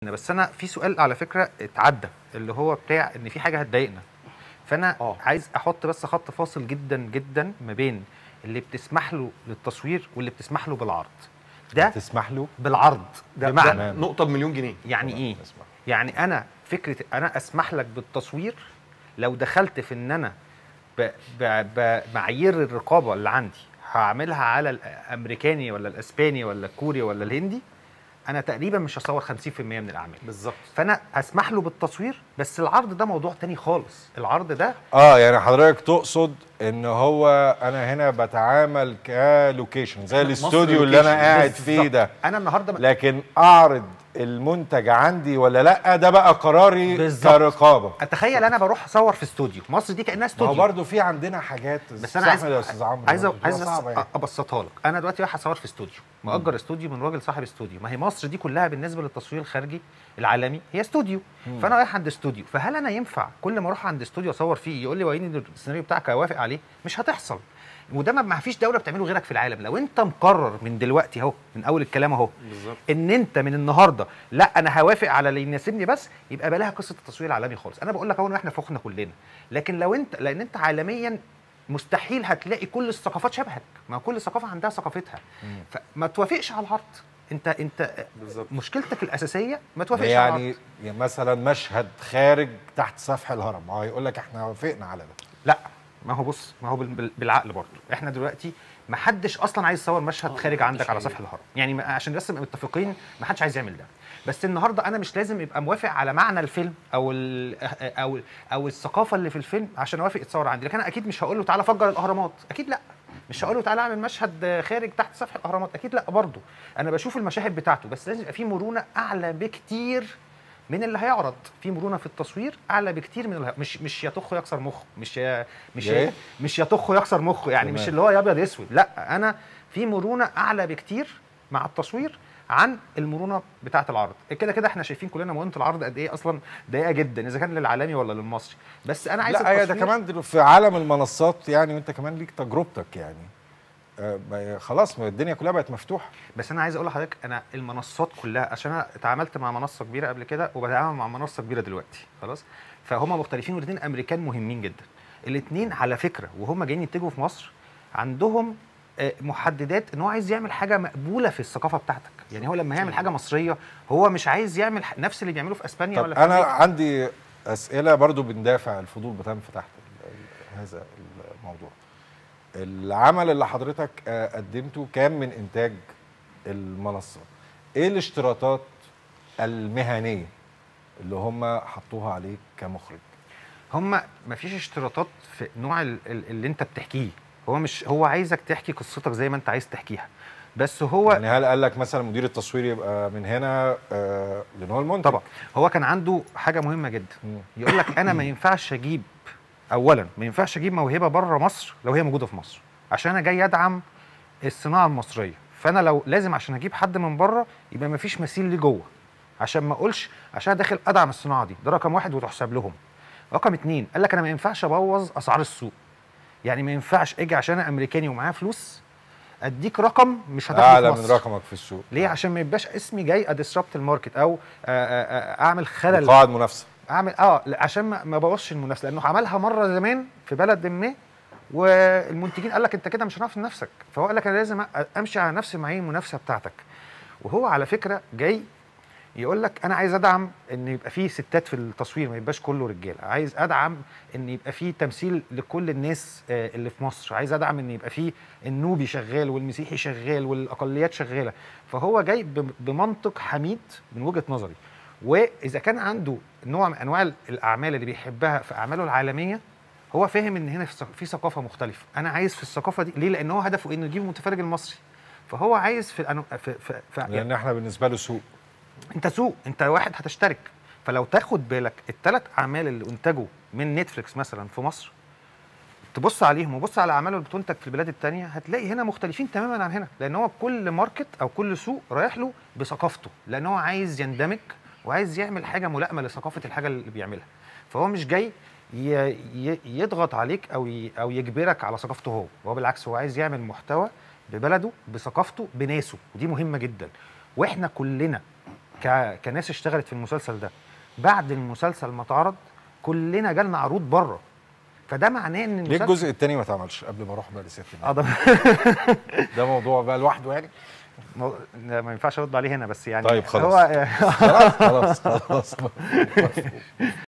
بس انا في سؤال على فكره اتعدى اللي هو بتاع ان في حاجه هتضايقنا فانا آه. عايز احط بس خط فاصل جدا جدا ما بين اللي بتسمح له للتصوير واللي بتسمح له بالعرض ده تسمح له بالعرض ده, بمعنى ده نقطه بمليون جنيه يعني ايه تسمح. يعني انا فكره انا اسمح لك بالتصوير لو دخلت في ان انا ب- ب- بمعايير الرقابه اللي عندي هعملها على الامريكاني ولا الاسباني ولا الكوري ولا الهندي انا تقريبا مش هصور 50% من الاعمال بالظبط فانا هسمح له بالتصوير بس العرض ده موضوع تاني خالص العرض ده اه يعني حضرتك تقصد ان هو انا هنا بتعامل كلوكيشن زي مصر الاستوديو اللي انا لوكيشن. قاعد فيه بالظبط. ده انا النهارده لكن اعرض المنتج عندي ولا لا ده بقى قراري بالظبط. كرقابه اتخيل انا بروح اصور في استوديو مصر دي كانها ما هو استوديو برضه في عندنا حاجات بس انا عايز استحمل يا استاذ عمرو عايز برضه عايز بتبقى بس صعبة يعني. ابسطها لك انا دلوقتي رايح اصور في استوديو مأجر استوديو من راجل صاحب استوديو ما هي مصر دي كلها بالنسبه للتصوير الخارجي العالمي هي استوديو فانا رايح عند استوديو فهل انا ينفع كل ما اروح عند استوديو اصور فيه يقول لي وريني السيناريو بتاعك اوافق عليه مش هتحصل وده ما- ما فيش دوله بتعمله غيرك في العالم لو انت مقرر من دلوقتي اهو من اول الكلام اهو بالظبط ان انت من النهارده لا انا هوافق على اللي يناسبني بس يبقى بلاها قصه التصوير العالمي خالص انا بقول لك اهو إن احنا فخنا كلنا لكن لو انت لان انت عالميا مستحيل هتلاقي كل الثقافات شبهك ما كل ثقافه عندها ثقافتها فما توافقش على العرض انت انت بالظبط مشكلتك الاساسيه ما توافقش على العرض يعني يعني مثلا مشهد خارج تحت سفح الهرم ما هو يقول لك احنا وافقنا على ده لا ما هو بص ما هو بال- بال- بالعقل برضه احنا دلوقتي ما حدش اصلا عايز يصور مشهد خارج عندك على سفح الهرم يعني ما- عشان بس نبقى متفقين ما حدش عايز يعمل ده بس النهارده انا مش لازم يبقى موافق على معنى الفيلم او ال او او الثقافه اللي في الفيلم عشان اوافق يتصور عندي لكن انا اكيد مش هقول له تعالى فجر الاهرامات اكيد لا مش هقول له تعالى اعمل مشهد خارج تحت سفح الاهرامات اكيد لا برضه انا بشوف المشاهد بتاعته بس لازم يبقى في مرونه اعلى بكتير من اللي هيعرض في مرونه في التصوير اعلى بكتير من اللي هي... مش مش يطخ يكسر مخه مش ي... مش إيه؟ ي... مش يطخ يكسر مخه يعني تمام. مش اللي هو يا ابيض اسود لا انا في مرونه اعلى بكتير مع التصوير عن المرونه بتاعه العرض كده كده احنا شايفين كلنا مرونه العرض قد ايه اصلا ضيقه جدا اذا كان للعالمي ولا للمصري بس انا عايز لا هي ده التصوير- كمان دل- في عالم المنصات يعني وانت كمان ليك تجربتك يعني آه، ما- خلاص ما الدنيا كلها بقت مفتوحه بس انا عايز اقول لحضرتك انا المنصات كلها عشان انا اتعاملت مع منصه كبيره قبل كده وبتعامل مع منصه كبيره دلوقتي خلاص فهم مختلفين والاثنين امريكان مهمين جدا الاثنين على فكره وهم جايين يتجهوا في مصر عندهم آه، محددات ان هو عايز يعمل حاجه مقبوله في الثقافه بتاعتك يعني هو لما يعمل حاجه مصريه هو مش عايز يعمل ح- نفس اللي بيعمله في اسبانيا طب ولا في انا أمريكا. عندي اسئله برضو بندافع الفضول بتنف تحت ال- ال- هذا الموضوع العمل اللي حضرتك آه، قدمته كان من انتاج المنصه ايه الاشتراطات المهنيه اللي هم حطوها عليك كمخرج هم ما فيش اشتراطات في نوع ال- ال- اللي انت بتحكيه هو مش هو عايزك تحكي قصتك زي ما انت عايز تحكيها بس هو يعني هل قال لك مثلا مدير التصوير يبقى من هنا آه لان هو المنتج طبعا هو كان عنده حاجه مهمه جدا مم. يقول لك انا ما ينفعش اجيب اولا ما ينفعش اجيب موهبه بره مصر لو هي موجوده في مصر عشان انا جاي ادعم الصناعه المصريه فانا لو لازم عشان اجيب حد من بره يبقى ما فيش مثيل ليه جوه عشان ما اقولش عشان أنا داخل ادعم الصناعه دي ده رقم واحد وتحسب لهم رقم اتنين قال لك انا ما ينفعش ابوظ اسعار السوق يعني ما ينفعش اجي عشان انا امريكاني ومعايا فلوس اديك رقم مش هتاخده اعلى في من مصر رقمك في السوق ليه عشان ما يبقاش اسمي جاي اديسربت الماركت او آه، آه، آه، اعمل خلل قواعد منافسه اعمل اه لا، عشان ما ما بوظش المنافسه لانه عملها مره زمان في بلد ما والمنتجين قال لك انت كده مش هنعرف نفسك فهو قال لك انا لازم أ- امشي على نفس معايير المنافسه بتاعتك وهو على فكره جاي يقول لك انا عايز ادعم ان يبقى فيه ستات في التصوير ما يبقاش كله رجاله عايز ادعم ان يبقى فيه تمثيل لكل الناس آه، اللي في مصر عايز ادعم ان يبقى فيه النوبي شغال والمسيحي شغال والاقليات شغاله فهو جاي ب- بمنطق حميد من وجهه نظري واذا كان عنده نوع من انواع الاعمال اللي بيحبها في اعماله العالميه هو فاهم ان هنا في ثق- في ثقافه مختلفه انا عايز في الثقافه دي ليه لان هو هدفه انه يجيب المتفرج المصري فهو عايز في الأنو... في, في, في لان احنا بالنسبه له سوق انت سوق انت واحد هتشترك فلو تاخد بالك الثلاث اعمال اللي انتجوا من نتفليكس مثلا في مصر تبص عليهم وبص على اعماله اللي بتنتج في البلاد التانية هتلاقي هنا مختلفين تماما عن هنا لان هو كل ماركت او كل سوق رايح له بثقافته لان هو عايز يندمج وعايز يعمل حاجه ملائمه لثقافه الحاجه اللي بيعملها فهو مش جاي ي- ي- يضغط عليك او ي- او يجبرك على ثقافته هو هو بالعكس هو عايز يعمل محتوى ببلده بثقافته بناسه ودي مهمه جدا واحنا كلنا ك... كناس اشتغلت في المسلسل ده بعد المسلسل ما اتعرض كلنا جالنا عروض بره فده معناه ان ليه المسلسل الجزء الثاني ما اتعملش قبل ما اروح بقى لسياده اه النائب؟ ده ده موضوع بقى لوحده يعني مو- لا، ما ينفعش ارد عليه هنا بس يعني طيب خلاص. هو خلاص خلاص خلاص